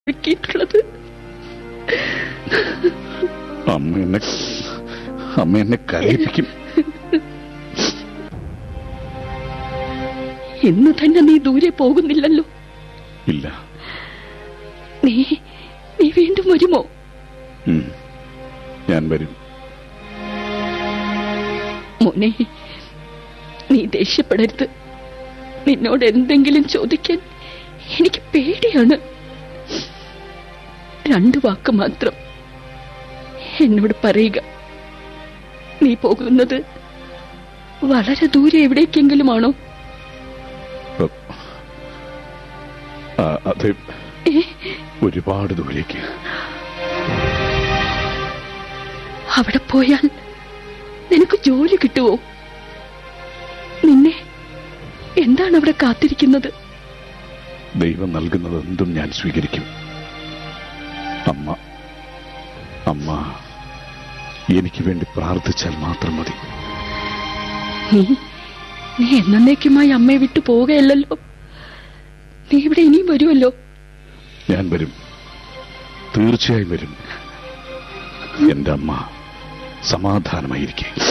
ഒരുക്കിയിട്ടുള്ളത് അമ്മ എന്നെ അമ്മ എന്നെ കരയിപ്പിക്കും ഇന്ന് തന്നെ നീ ദൂരെ പോകുന്നില്ലല്ലോ ഇല്ല നീ നീ വീണ്ടും വരുമോ ഉം. ഞാൻ വരും മോനെ നീ ദേഷ്യപ്പെടരുത് നിന്നോട് എന്തെങ്കിലും ചോദിക്കാൻ എനിക്ക് പേടിയാണ് രണ്ടു വാക്ക് മാത്രം എന്നോട് പറയുക നീ പോകുന്നത് വളരെ ദൂരെ എവിടേക്കെങ്കിലുമാണോ ആ, അത് ഏ ഒരുപാട് ദൂരേക്ക് അവിടെ പോയാൽ നിനക്ക് ജോലി കിട്ടുവോ നിന്നെ എന്താണ് അവിടെ കാത്തിരിക്കുന്നത് ദൈവം നൽകുന്നത് എന്തും ഞാൻ സ്വീകരിക്കും അമ്മ അമ്മ എനിക്ക് വേണ്ടി പ്രാർത്ഥിച്ചാൽ മാത്രം മതി നീ നീ എന്നേക്കുമായി അമ്മയെ വിട്ടു പോവുകയല്ലല്ലോ നീ ഇവിടെ ഇനിയും വരുമല്ലോ ഞാൻ വരും തീർച്ചയായും വരും എന്റെ അമ്മ സമാധാനമായിരിക്കെ